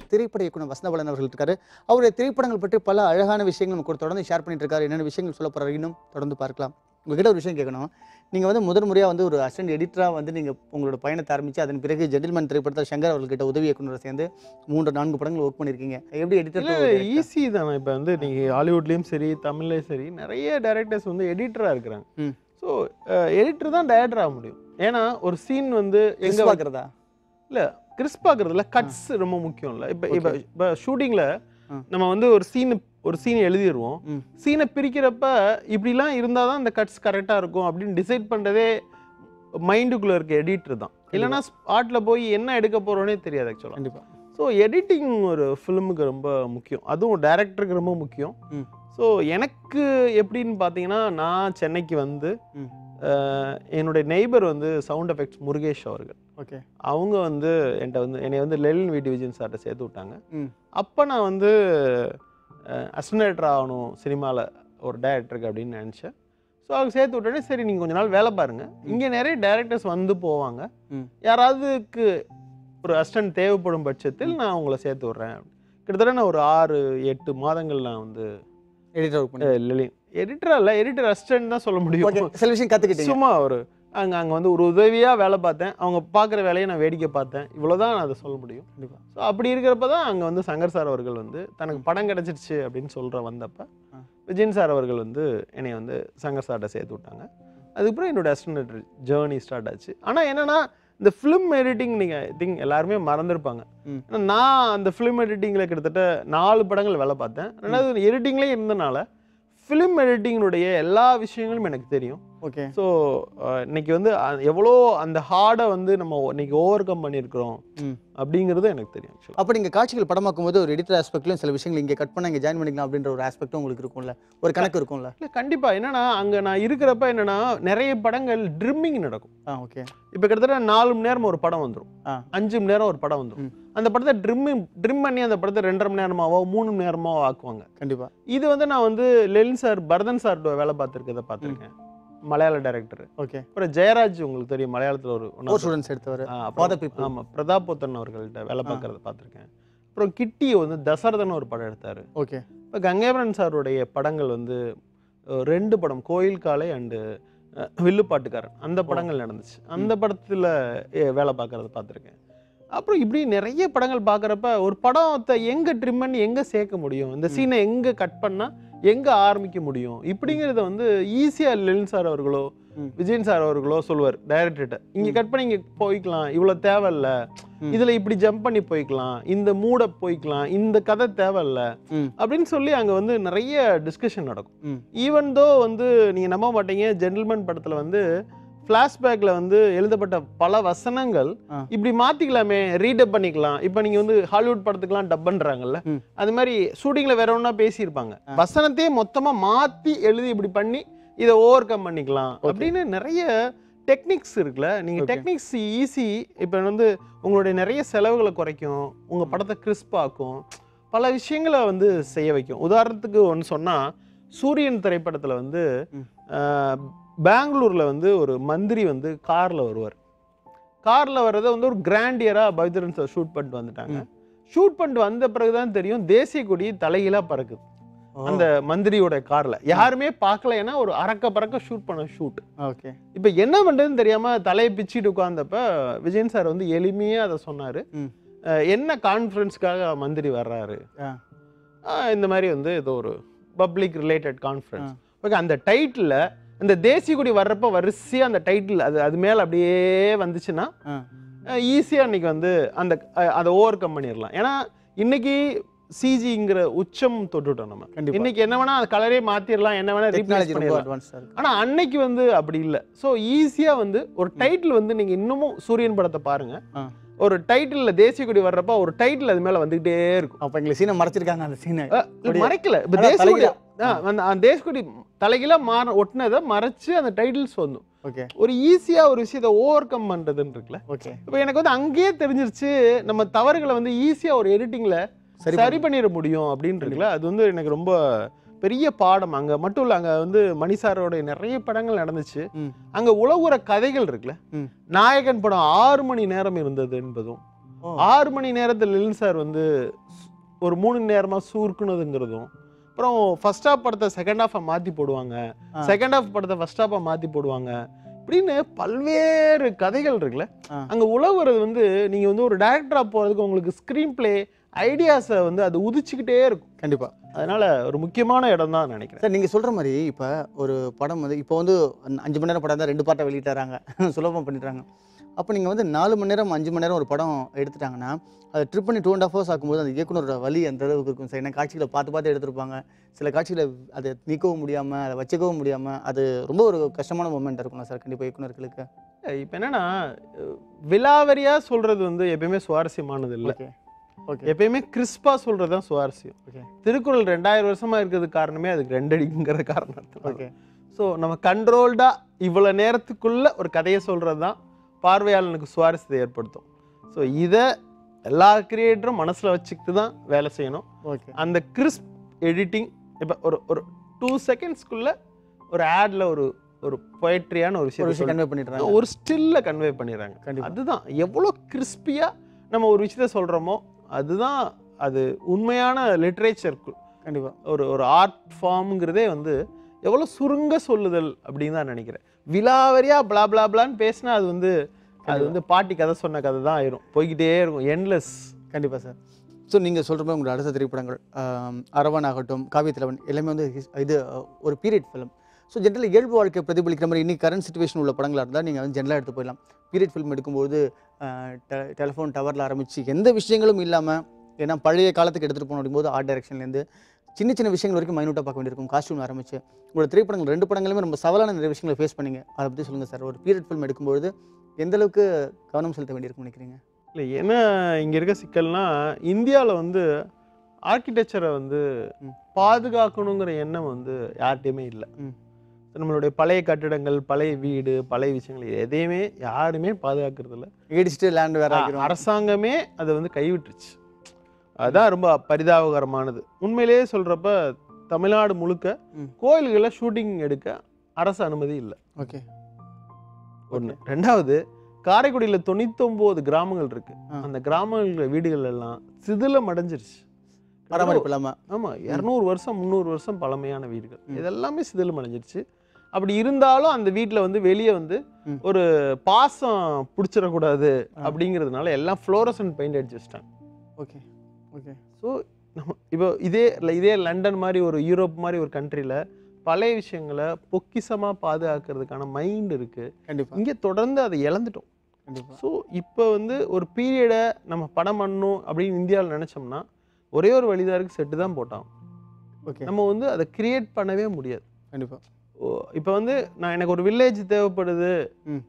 திரைப்பட இயக்குனர் வசந்தபாலன் அவர்கள் இருக்காரு அவருடைய திரைப்படங்கள் பற்றி பல அழகான விஷயங்கள் நம்ம கூட தொடர்ந்து ஷேர் பண்ணிட்டு இருக்காரு என்னென்ன விஷயங்கள் சொல்ல போறாரு இன்னும் தொடர்ந்து பார்க்கலாம் உங்ககிட்ட ஒரு விஷயம் கேட்கணும் நீங்கள் வந்து முதல் முறையாக வந்து ஒரு அசிஸ்டன்ட் எடிட்டராக வந்து நீங்கள் உங்களோட பயணத்தை ஆரம்பித்து அதன் பிறகு ஜென்டில்மேன் திரைப்படத்தில் சங்கர் அவர்கிட்ட உதவி இயக்குனரை சேர்ந்து மூன்று நான்கு படங்கள் ஒர்க் பண்ணியிருக்கீங்க எப்படி இல்லை எடிட்டர் ஈஸி தானே இப்போ வந்து நீங்கள் ஹாலிவுட்லேயும் சரி தமிழ்லேயும் சரி நிறைய டைரக்டர்ஸ் வந்து எடிட்டராக இருக்கிறாங்க ம். ஸோ எடிட்டர் தான் டைரக்டர் ஆக முடியும் ஏன்னா ஒரு சீன் வந்து எங்கே எங்கே பார்க்குறதா கிறிஸ்ப் ஆகுறதுல கட்ஸ் ரொம்ப முக்கியம் இல்லை இப்போ இப்போ Okay. இப்போ ஷூட்டிங்கில் ஆ. நம்ம வந்து ஒரு சீன் ஒரு சீன் எழுதிடுவோம் ம். சீனை பிரிக்கிறப்ப இப்படிலாம் இருந்தால் தான் அந்த கட்ஸ் கரெக்டாக இருக்கும் அப்படின்னு டிசைட் பண்ணுறதே மைண்டுக்குள்ளே இருக்க எடிட்டர் தான் இல்லைன்னா ஸ்பாட்டில் போய் என்ன எடுக்க போகிறோன்னே தெரியாது ஆக்சுவலாக கண்டிப்பாக ஸோ எடிட்டிங் ஒரு ஃபிலிமுக்கு ரொம்ப முக்கியம் அதுவும் டைரக்டருக்கு ரொம்ப முக்கியம் ம். ஸோ எனக்கு எப்படின்னு பார்த்தீங்கன்னா நான் சென்னைக்கு வந்து ம். அஹ், என்னுடைய நெய்பர் வந்து சவுண்ட் எஃபெக்ட்ஸ் முருகேஷ் அவர்கள் ஓகே அவங்க வந்து என்கிட்ட வந்து என்னை வந்து லெலின் வீட்டு விஜயன் சார்ட்ட சேர்த்து விட்டாங்க ம். அப்போ நான் வந்து அஸ்டினேட்டர் ஆகணும் சினிமாவில் ஒரு டைரக்டருக்கு அப்படின்னு நினச்சேன் ஸோ அவங்க சேர்த்து விட்டோடனே சரி நீங்கள் கொஞ்ச நாள் வேலை பாருங்கள் இங்கே நிறைய டைரக்டர்ஸ் வந்து போவாங்க ம். யாராவதுக்கு ஒரு அசிஸ்டன்ட் தேவைப்படும் பட்சத்தில் நான் உங்களை சேர்த்து விட்றேன் கிட்டத்தட்ட நான் ஒரு ஆறு எட்டு மாதங்கள் நான் வந்து எடிட்டர் ஒர்க் பண்ணி லெலின் எடிட்டர் இல்லை எடிட்டர் அசிஸ்டன்ட் தான் சொல்ல முடியும் ஓகே சில விஷயம் கற்றுக்கிட்டீங்க சும்மா ஒரு அங்கே அங்கே வந்து ஒரு உதவியாக வேலை பார்த்தேன் அவங்க பார்க்குற வேலையை நான் வேடிக்கை பார்த்தேன் இவ்வளோதான் நான் அதை சொல்ல முடியும் கண்டிப்பாக ஸோ அப்படி இருக்கிறப்ப தான் அங்கே வந்து சங்கர் சார் அவர்கள் வந்து தனக்கு படம் கிடச்சிருச்சு அப்படின்னு சொல்கிற வந்தப்ப ஆ. விஜயன் சார் அவர்கள் வந்து என்னை வந்து சங்கர் சார்கிட்ட சேர்த்து விட்டாங்க அதுக்கப்புறம் என்னோட அஸ்டன்ட் ஜேர்னி ஸ்டார்ட் ஆச்சு ஆனால் என்னன்னா இந்த ஃபிலிம் எடிட்டிங் நீங்கள் ஐ திங்க் எல்லாருமே மறந்துருப்பாங்க ம். ஏன்னா நான் அந்த ஃபிலிம் எடிட்டிங்கில் கிட்டத்தட்ட நாலு படங்கள் வேலை பார்த்தேன் ரெண்டாவது எடிட்டிங்லேயே இருந்தனால ஃபிலிம் எடிட்டிங்கினுடைய எல்லா விஷயங்களும் எனக்கு தெரியும் ஓகே ஸோ இன்னைக்கு வந்து அ- எவ்வளோ அந்த ஹார்டை வந்து நம்ம இன்னைக்கு ஓவர் கம் பண்ணியிருக்கிறோம் ம். அப்படிங்கிறது எனக்கு தெரியும் ஆக்சுவலாக அப்போ நீங்கள் காட்சிகள் படமாக்கும் போது ஒரு எடிட்டர் ஆஸ்பெக்ட்லையும் சில விஷயங்கள் இங்கே கட் பண்ண இங்கே ஜாயின் பண்ணிக்கலாம் அப்படின்ற ஒரு ஆஸ்பெக்ட்டும் உங்களுக்கு இருக்கும்ல ஒரு கணக்கு இருக்கும்ல இல்லை கண்டிப்பாக என்னன்னா அங்கே நான் இருக்கிறப்ப என்னன்னா நிறைய படங்கள் ட்ரிம்மிங் நடக்கும் ஆ ஓகே இப்போ கிட்டத்தட்ட நாலு மணி நேரம் ஒரு படம் வந்துடும் ஆ. அஞ்சு மணி நேரம் ஒரு படம் வந்துடும் ம். அந்த படத்தை ட்ரிம்மிங் ட்ரிம் பண்ணி அந்த படத்தை ரெண்டரை மணி நேரமாவோ மூணு மணி நேரமாவோ ஆக்குவாங்க கண்டிப்பாக இது வந்து நான் வந்து லெலின் சார் பரதன் சார் வேலை பார்த்துருக்கதை பார்த்துருக்கேன் மலையாள டைரக்டர் ஓகே அப்புறம் ஜெயராஜ் உங்களுக்கு தெரியும் மலையாளத்தில் ஒரு one of four the- students எடுத்தவர் ஆ, For அப்புறம் the people. ஆமா பிரதாப் போத்தன் அவர்கள்ட்ட வேலை ஆ. பார்க்கறத பார்த்துருக்கேன் அப்புறம் கிட்டி வந்து தசரதன் ஒரு படம் எடுத்தாரு ஓகே இப்போ கங்கேபரன் சாருடைய படங்கள் வந்து அஹ், ரெண்டு படம் கோயில் காலை அண்டு வில்லுப்பாட்டுக்காரன் அந்த படங்கள் நடந்துச்சு அந்த படத்தில் வேலை பார்க்கறத பார்த்துருக்கேன் அப்புறம் இப்படி நிறைய படங்கள் பார்க்குறப்ப ஒரு படத்தை எங்கே ட்ரிம் பண்ணி எங்கே சேர்க்க முடியும் இந்த சீனை எங்கே கட் பண்ணால் எங்கே ஆரம்பிக்க முடியும் இப்படிங்கிறத வந்து ஈஸியாக லெலின் சார் அவர்களோ ம். விஜயன் சார் அவர்களோ சொல்லுவார் டைரக்டர்கிட்ட இங்கே கட் பண்ணி இங்கே போய்க்கலாம் இவ்வளோ தேவையில்ல ம். இதில் இப்படி ஜம்ப் பண்ணி போய்க்கலாம் இந்த மூட போய்க்கலாம் இந்த கதை தேவையில்ல ம் அப்படின்னு சொல்லி அங்கே வந்து நிறைய டிஸ்கஷன் நடக்கும் ம் ஈவன் தோ வந்து நீங்கள் நம்ப மாட்டீங்க ஜென்டில்மேன் படத்தில் வந்து ஃப்ளாஷ்பேக்கில் வந்து எழுதப்பட்ட பல வசனங்கள் ஆ. இப்படி மாற்றிக்கலாமே ரீடப் பண்ணிக்கலாம் இப்போ நீங்கள் வந்து ஹாலிவுட் படத்துக்குலாம் டப் பண்ணுறாங்கல்ல ம். அது மாதிரி ஷூட்டிங்கில் வேற ஒன்றா பேசியிருப்பாங்க வசனத்தையே மொத்தமாக மாற்றி எழுதி இப்படி பண்ணி இதை ஓவர் கம் பண்ணிக்கலாம் அப்படின்னு நிறைய டெக்னிக்ஸ் இருக்குல்ல நீங்கள் Okay. டெக்னிக்ஸ் ஈஸி இப்போ வந்து உங்களுடைய நிறைய செலவுகளை குறைக்கும் உங்கள் படத்தை crisp ஆக்கும் பல விஷயங்களை வந்து செய்ய வைக்கும் உதாரணத்துக்கு ஒன்று சொன்னால் சூரியன் திரைப்படத்தில் வந்து ம். ஆஹ், பெங்களூர்ல வந்து ஒரு மந்திரி வந்து காரில் வருவார் காரில் வர்றதை வந்து ஒரு கிராண்டியராக பவித்ரன் சார் ஷூட் பண்ணிட்டு வந்துட்டாங்க ஷூட் பண்ணிட்டு வந்த பிறகுதான் தெரியும் தேசிய கொடி தலைகீழா பறக்குது அந்த மந்திரியோட கார்ல யாருமே பார்க்கல ஏன்னா ஒரு அறக்க பறக்க ஷூட் பண்ண ஷூட் ஓகே இப்போ என்ன பண்றதுன்னு தெரியாம தலையை பிச்சுட்டு உட்கார்ந்தப்ப விஜயன் சார் வந்து எளிமையா அதை சொன்னாரு ம். அஹ், என்ன கான்ஃபரன்ஸ்க்காக மந்திரி வர்றாரு ஆ. அஹ், இந்த மாதிரி வந்து ஏதோ ஒரு பப்ளிக் ரிலேட்டட் கான்ஃபரன்ஸ் ஓகே அந்த டைட்டில் அந்த தேசிய கொடி வர்றப்ப வரிசையா அந்த டைட்டில் அது அது மேல அப்படியே வந்துச்சுன்னா ஆ ஈஸியாக இன்னைக்கு வந்து அந்த அஹ், அதை ஓவர் கம் பண்ணிடலாம் ஏன்னா இன்னைக்கு சிஜிங்கிற உச்சம் தொட்டுட்டோம் நம்ம கண்டிப்பா இன்னைக்கு என்ன வேணா அது கலரே மாத்திரலாம் என்ன வேணா ரீப்ளேஸ் டெக்னாலஜி ரொம்ப பண்ணிடலாம் அட்வான்ஸாக இருக்கு ஆனா அன்னைக்கு வந்து அப்படி இல்லை ஸோ ஈஸியா வந்து ஒரு டைட்டில் வந்து நீங்க இன்னமும் சூரியன் படத்தை பாருங்க ஆ. ஒரு டைட்டில்ல தேசிய கொடி வர்றப்ப ஒரு டைட்டில் அது மேல வந்துகிட்டே இருக்கும் அப்போ எங்களுக்கு சீனை மறைச்சிருக்காங்க அந்த சீனை அஹ், இது கொடி- மறைக்கல இப்ப அதான் தேசிய கொடி தலைகீழா. ஆ, அந்த அந்த தேசிய கொடி தலைகீழா மாற ஒட்டினதை மறைச்சு அந்த டைட்டில்ஸ் வந்தும் ஓகே ஒரு ஈஸியா ஒரு விஷயத்தை ஓவர் கம் பண்றதுன்னு இருக்குல்ல ஓகே இப்போ எனக்கு வந்து அங்கேயே தெரிஞ்சிருச்சு நம்ம தவறுகளை வந்து ஈஸியா ஒரு எடிட்டிங்ல சரி சரி பண்ணிட முடியும் அப்படின்னு இருக்குல்ல அது வந்து எனக்கு ரொம்ப பெரிய பாடம் அங்க மட்டும் இல்ல அங்க வந்து மணிசாரோட நிறைய படங்கள் நடந்துச்சு ம். அங்க உலகுற கதைகள் இருக்குல்ல ம். நாயகன் படம் ஆறு மணி நேரம் இருந்தது என்பதும் ஓ. ஆறு மணி நேரத்தில் லில் சார் வந்து சு- ஒரு மூணு நேரமா சுருக்குனதுங்கிறதும் அப்புறம் ஃபர்ஸ்ட் ஹாஃப் படத்தை செகண்ட் ஹாஃபை மாத்தி போடுவாங்க ஆ. செகண்ட் ஹாஃப் படத்தை ஃபர்ஸ்ட் ஹாஃபை மாத்தி போடுவாங்க இப்படின்னு பல்வேறு கதைகள் இருக்குல்ல ஆ. அங்க உழவுறது வந்து நீங்க வந்து ஒரு டேரக்டரா போறதுக்கு உங்களுக்கு ஸ்கிரீன் பிளே ஐடியாஸை வந்து அது உதிச்சுக்கிட்டே இருக்கும் கண்டிப்பா அதனால ஒரு முக்கியமான இடம் தான் நினைக்கிறேன் சார் நீங்கள் சொல்கிற மாதிரி இப்போ ஒரு படம் வந்து இப்போ வந்து அஞ்சு- அஞ்சு மணி நேரம் படம் தான் ரெண்டு பாட்டை வெளியிட்டாராங்க சுலபம் பண்ணிட்டாங்க அப்போ நீங்கள் வந்து நாலு மணி நேரம் அஞ்சு மணி நேரம் ஒரு படம் எடுத்துட்டாங்கன்னா அதை ட்ரிப் பண்ணி டூ அண்ட் ஆஃப் ஹவர்ஸ் ஆக்கும்போது அந்த இயக்குனரோட வலி அந்த அளவுக்கு இருக்கும் சார் ஏன்னா காட்சிகளை பார்த்து பார்த்து எடுத்திருப்பாங்க சில காட்சிகளை அதை நீக்கவும் முடியாமல் அதை வச்சுக்கவும் முடியாமல் அது ரொம்ப ஒரு கஷ்டமான மூமெண்ட் இருக்கும்ல சார் கண்டிப்பாக இயக்குனர்களுக்கு இப்போ என்னன்னா அஹ், விலாவரியா சொல்றது வந்து எப்பயுமே சுவாரஸ்யமானது இல்லை ஓகே ஓகே எப்பயுமே கிறிஸ்பா சொல்றது தான் சுவாரஸ்யம் ஓகே திருக்குறள் ரெண்டாயிரம் வருஷமா இருக்கிறதுக்கு காரணமே அதுக்கு ரெண்டடிங்கிற காரணம் ஓகே ஸோ நம்ம கண்ட்ரோல்டா இவ்வளவு நேரத்துக்குள்ள ஒரு கதையை சொல்றது தான் பார்வையாளனுக்கு சுவாரஸ்யத்தை ஏற்படுத்தும் ஸோ இதை எல்லா கிரியேட்டரும் மனசுல வச்சுக்கிட்டு தான் வேலை செய்யணும் ஓகே அந்த கிறிஸ்ப் எடிட்டிங் இப்போ ஒரு ஒரு டூ செகண்ட்ஸ்க்குள்ள ஒரு ஆட்ல ஒரு ஒரு பொயட்ரியான ஒரு ஒரு விஷயம் விஷயம் கன்வே பண்ணிடுறாங்க ஒரு ஸ்டில்ல கன்வே பண்ணிடுறாங்க கண்டிப்பா அதுதான் எவ்வளோ கிறிஸ்பியா நம்ம ஒரு விஷயத்த சொல்றோமோ அதுதான் அது உண்மையான லிட்ரேச்சர் கண்டிப்பா ஒரு ஒரு ஆர்ட் ஃபார்ம்ங்கிறதே வந்து எவ்வளோ சுருங்க சொல்லுதல் அப்படின்னு தான் நினைக்கிறேன் விலாவரியா blah blah blahன்னு பேசினா அது வந்து அது வந்து பாட்டி கதை சொன்ன கதை தான் ஆயிரும் போய்கிட்டே இருக்கும் என்லெஸ் கண்டிப்பாக சார் ஸோ நீங்கள் சொல்கிற மாதிரி உங்களோட அடுத்த திரைப்படங்கள் ஆம், அரவன் ஆகட்டும் காவிய தலைவன் எல்லாமே வந்து his- இது அஹ், ஒரு பீரியட் ஃபிலிம் ஸோ ஜென்ரல் இயல்பு வாழ்க்கை பிரதிபலிக்கிற மாதிரி இன்னைக்கு கரண்ட் சுச்சுவேஷன் உள்ள படங்களாக இருந்தால் நீங்கள் வந்து ஜென்ரலாக எடுத்து போயிடலாம் பீரியட் ஃபிலிம் எடுக்கும்போது டெலிஃபோன் டவரில் ஆரம்பித்து எந்த விஷயங்களும் இல்லாமல் ஏன்னா பழைய காலத்துக்கு எடுத்துகிட்டு போகணும் போது ஆர்ட் டைரக்ஷன்லேருந்து சின்ன சின்ன விஷயங்கள் வரைக்கும் மைனூட்டாக பார்க்க வேண்டியிருக்கும் காஸ்டியூம் ஆரம்பிச்சு உங்களோட திரைப்படங்கள் ரெண்டு படங்களுமே ரொம்ப சவாலான நிறைய விஷயங்களை ஃபேஸ் பண்ணீங்க அதை பற்றி சொல்லுங்கள் சார் ஒரு பீரியட் ஃபிலிம் எடுக்கும்போது எந்த அளவுக்கு கவனம் செலுத்த வேண்டியிருக்கும் நினைக்கிறீங்க இல்லை என்ன இங்க இருக்க சிக்கல்னா இந்தியாவில் வந்து ஆர்கிடெக்சரை வந்து ம். பாதுகாக்கணுங்கிற எண்ணம் வந்து யார்கிட்டயுமே இல்லை ம். நம்மளுடைய பழைய கட்டிடங்கள் பழைய வீடு பழைய விஷயங்கள் இது எதையுமே யாருமே பாதுகாக்கிறது இல்ல இடிச்சுட்டு லேண்ட் வேற ஆ, ஆகிரும் அரசாங்கமே அதை வந்து கைவிட்டுருச்சு அதான் ரொம்ப பரிதாபகரமானது உண்மையிலேயே சொல்றப்ப தமிழ்நாடு முழுக்க ம். கோயில்களில் ஷூட்டிங் எடுக்க அரசு அனுமதி இல்லை ஓகே ஒன்று ரெண்டாவது காரைக்குடியில் தொண்ணூத்தொம்போது கிராமங்கள் இருக்கு ஆ. அந்த கிராமங்கள் வீடுகள் எல்லாம் சிதிலம் அடைஞ்சிருச்சு பராமரிப்பு இல்லாம ஆமா இரநூறு வருஷம் முந்நூறு வருஷம் பழமையான வீடுகள் ம். இதெல்லாமே சிதிலம் அடைஞ்சிருச்சு அப்படி இருந்தாலும் அந்த வீட்டில் வந்து வெளியே வந்து ம். ஒரு பாசம் பிடிச்சிடக்கூடாது ஆ. அப்படிங்கிறதுனால எல்லாம் ஃப்ளோரசன்ட் பெயிண்ட் அடிச்சு வச்சிட்டாங்க ஓகே ஓகே ஸோ நம்ம இப்போ இதே இல்ல இதே லண்டன் மாதிரி ஒரு யூரோப் மாதிரி ஒரு கண்ட்ரியில் பழைய விஷயங்களை பொக்கிஷமா பாதுகாக்கிறதுக்கான மைண்ட் இருக்கு கண்டிப்பா இங்கே தொடர்ந்து அதை இழந்துட்டோம் கண்டிப்பா ஸோ இப்போ வந்து ஒரு பீரியடை நம்ம படம் பண்ணணும் அப்படின்னு இந்தியாவில் நினச்சோம்னா ஒரே ஒரு வழிதான் இருக்கு செட்டு தான் போட்டான் ஓகே நம்ம வந்து அதை கிரியேட் பண்ணவே முடியாது கண்டிப்பா இப்போ வந்து நான் எனக்கு ஒரு வில்லேஜ் தேவைப்படுது ம்.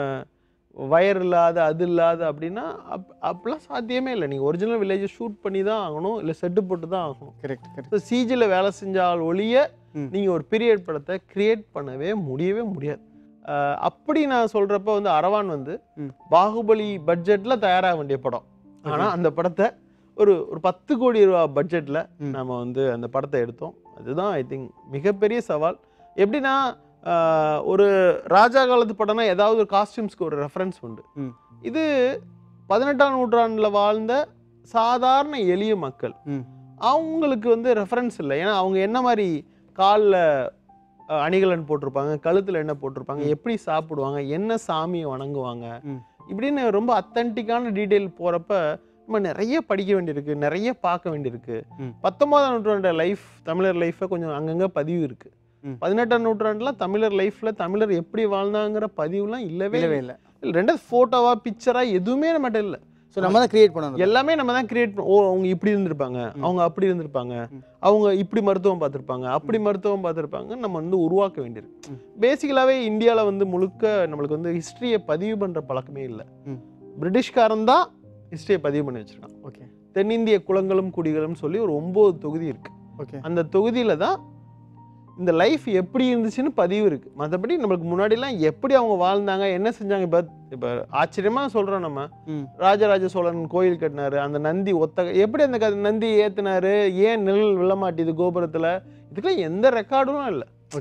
வயர் இல்லாத அது இல்லாத அப்படின்னா அப் அப்படிலாம் சாத்தியமே இல்லை நீங்கள் ஒரிஜினல் வில்லேஜை ஷூட் பண்ணி தான் ஆகணும் இல்லை செட்டு போட்டு தான் ஆகணும் கரெக்ட் கரெக்ட் ஸோ சிஜியில் வேலை செஞ்சால் ஒழிய ம். நீங்கள் ஒரு பீரியட் படத்தை கிரியேட் பண்ணவே முடியவே முடியாது அஹ் அப்படி நான் சொல்கிறப்ப வந்து அரவான் வந்து ம். பாகுபலி பட்ஜெட்டில் தயாராக வேண்டிய படம் ஆனால் அந்த படத்தை ஒரு ஒரு பத்து கோடி ரூபா பட்ஜெட்டில் ம். நம்ம வந்து அந்த படத்தை எடுத்தோம் அதுதான் ஐ திங்க் மிகப்பெரிய சவால் எப்படின்னா ஆஹ், ஒரு ராஜா காலத்து படம்னா ஏதாவது ஒரு காஸ்டியூம்ஸ்க்கு ஒரு ரெஃபரன்ஸ் உண்டு ம். இது பதினெட்டாம் நூற்றாண்டில் வாழ்ந்த சாதாரண எளிய மக்கள் ம் அவங்களுக்கு வந்து ரெஃபரன்ஸ் இல்லை ஏன்னா அவங்க என்ன மாதிரி காலில் அணிகலன் போட்டிருப்பாங்க கழுத்தில் என்ன போட்டிருப்பாங்க ம். எப்படி சாப்பிடுவாங்க என்ன சாமியை வணங்குவாங்க ம். இப்படின்னு ரொம்ப அத்தன்டிக்கான டீட்டெயில் போகிறப்ப நம்ம நிறைய படிக்க வேண்டியிருக்கு நிறைய பார்க்க வேண்டியிருக்கு ம். பத்தொன்பதாம் நூற்றாண்டு லைஃப் தமிழர் லைஃப்பை கொஞ்சம் அங்கங்கே பதிவு இருக்கு ம். பதினெட்டாம் நூற்றாண்டுல தமிழர் லைஃப்ல தமிழர் எப்படி வாழ்ந்தாங்கிற பதிவுலாம் இல்லவே இல்லவே இல்லை இல்லை இல்லை ரெண்டாவது ஃபோட்டோவா பிக்சரா எதுவுமே நம்மகிட்ட இல்லை ஸோ நம்ம தான் கிரியேட் பண்ணணும் எல்லாமே நம்ம தான் கிரியேட் பண்ண ஓ அவங்க இப்படி இருந்திருப்பாங்க ம். அவங்க அப்படி இருந்திருப்பாங்க ம். அவங்க இப்படி மருத்துவம் பார்த்துருப்பாங்க அப்படி மருத்துவம் பார்த்துருப்பாங்க நம்ம வந்து உருவாக்க வேண்டியிருக்கு ம். பேசிக்கலாகவே இந்தியாவில் வந்து முழுக்க நம்மளுக்கு வந்து ஹிஸ்ட்ரியை பதிவு பண்ணுற பழக்கமே இல்லை ம். பிரிட்டிஷ்காரன் தான் ஹிஸ்ட்ரியை பதிவு பண்ணி வச்சிருக்கான் ஓகே தென்னிந்திய குளங்களும் குடிகளும் சொல்லி ஒரு ஒன்பது தொகுதி இருக்கு ஓகே அந்த தொகுதியில தான் இந்த லைஃப் எப்படி இருந்துச்சுன்னு பதிவு இருக்கு மற்றபடி நம்மளுக்கு முன்னாடிலாம் எப்படி அவங்க வாழ்ந்தாங்க என்ன செஞ்சாங்க இப்போ இப்போ ஆச்சரியமா சொல்றோம் நம்ம ம் ராஜராஜ சோழன் கோயில் கட்டினாரு அந்த நந்தி ஒத்த எப்படி அந்த க- நந்தி ஏத்துனாரு ஏன் நிழல் விழமாட்டிது கோபுரத்துல இதுக்கெல்லாம் எந்த ரெக்கார்டும் இல்லை ஓகே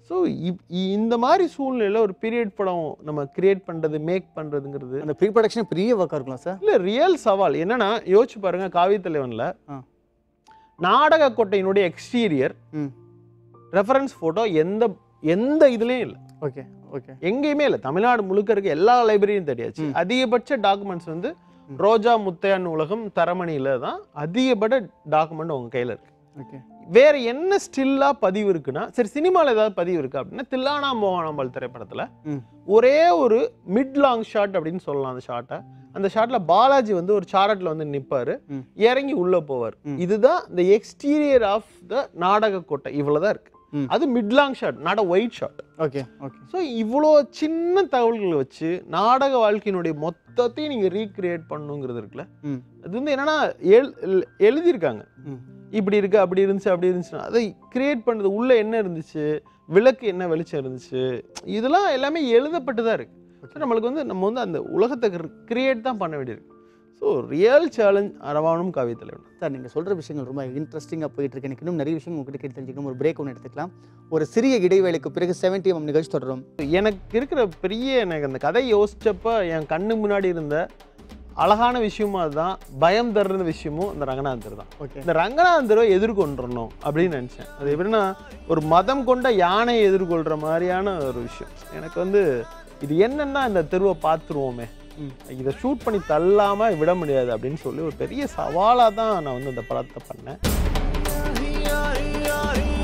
ஸோ இந்த மாதிரி சூழ்நிலையில் ஒரு பீரியட் படம் நம்ம கிரியேட் பண்ணுறது மேக் பண்ணுறதுங்கிறது அந்த ப்ரீ ப்ரொடக்ஷன் பெரிய ஒர்க்காக இருக்கலாம் சார் இல்லை ரியல் சவால் என்னன்னா யோசிச்சு பாருங்க காவி தலைவனில் ஆ. நாடக கோட்டையினுடைய எக்ஸ்டீரியர் ம் ரெஃபரன்ஸ் ஃபோட்டோ எந்த எந்த இதுலேயும் இல்லை ஓகே ஓகே எங்கேயுமே இல்லை தமிழ்நாடு முழுக்க இருக்க எல்லா லைப்ரரியும் தெரியாச்சு ம். அதிகபட்ச டாக்குமெண்ட்ஸ் வந்து ம். ரோஜா முத்தையா நூலகம் தரமணியில தான் அதிகபட்ச டாக்குமெண்ட் உங்க கையில இருக்கு ஓகே வேற என்ன ஸ்டில்லா பதிவு இருக்குன்னா சரி சினிமால ஏதாவது பதிவு இருக்கு அப்படின்னா தில்லானா மோகனாம்பாள் திரைப்படத்துல ம். ஒரே ஒரு மிட் லாங் ஷாட் அப்படின்னு சொல்லலாம் அந்த ஷாட்டை அந்த ஷாட்ல பாலாஜி வந்து ஒரு சாரட்ல வந்து நிப்பாரு ம். இறங்கி உள்ள போவார் ம். இதுதான் இந்த எக்ஸ்டீரியர் ஆஃப் த நாடக கோட்டை இவ்வளவுதான் இருக்கு ம். அது mid long shot not wide shot okay okay so இவ்வளோ சின்ன தகவல்களை வச்சு நாடக வாழ்க்கையினுடைய மொத்தத்தையும் நீங்கள் ரீக்ரியேட் பண்ணுங்கிறது இருக்குல்ல ம் அது வந்து என்னன்னா எழு எழு- எழுதியிருக்காங்க ம் இப்படி இருக்கு அப்படி இருந்துச்சு அப்படி இருந்துச்சுன்னா அதை கிரியேட் பண்ணது உள்ள என்ன இருந்துச்சு விளக்கு என்ன வெளிச்சம் இருந்துச்சு இதெல்லாம் எல்லாமே எழுதப்பட்டு தான் இருக்கு So நம்மளுக்கு வந்து நம்ம வந்து அந்த உலகத்தை கிரியேட் தான் பண்ண வேண்டியிருக்கு ஸோ ரியல் சேலஞ்ச் அரவானும் காவிய தலைவன் சார் நீங்கள் சொல்கிற விஷயங்கள் ரொம்ப இன்ட்ரெஸ்டிங்காக போயிட்டு இருக்கு எனக்கு இன்னும் நிறைய விஷயம் உங்ககிட்ட கேட்டு தெரிஞ்சுக்கணும் ஒரு பிரேக் ஒன்று எடுத்துக்கலாம் ஒரு சிறிய இடைவேளைக்கு பிறகு செவன்டி எம் நிகழ்ச்சி தொடரும் எனக்கு இருக்கிற பெரிய எனக்கு அந்த கதை யோசிச்சப்ப என் கண்ணு முன்னாடி இருந்த அழகான விஷயமும் அதுதான் பயம் தர்ற விஷயமும் இந்த ரங்கநாதர் தான் ஓகே இந்த ரங்கநாதரை எதிர்கொண்டுறணும் அப்படின்னு நினச்சேன் அது எப்படின்னா ஒரு மதம் கொண்ட யானையை எதிர்கொள்கிற மாதிரியான ஒரு விஷயம் எனக்கு வந்து இது என்னன்னா இந்த தெருவை பார்த்துருவோமே ம். இதை ஷூட் பண்ணி தள்ளாம விட முடியாது அப்படின்னு சொல்லி ஒரு பெரிய சவாலாக தான் நான் வந்து இந்த படத்தை பண்ணேன்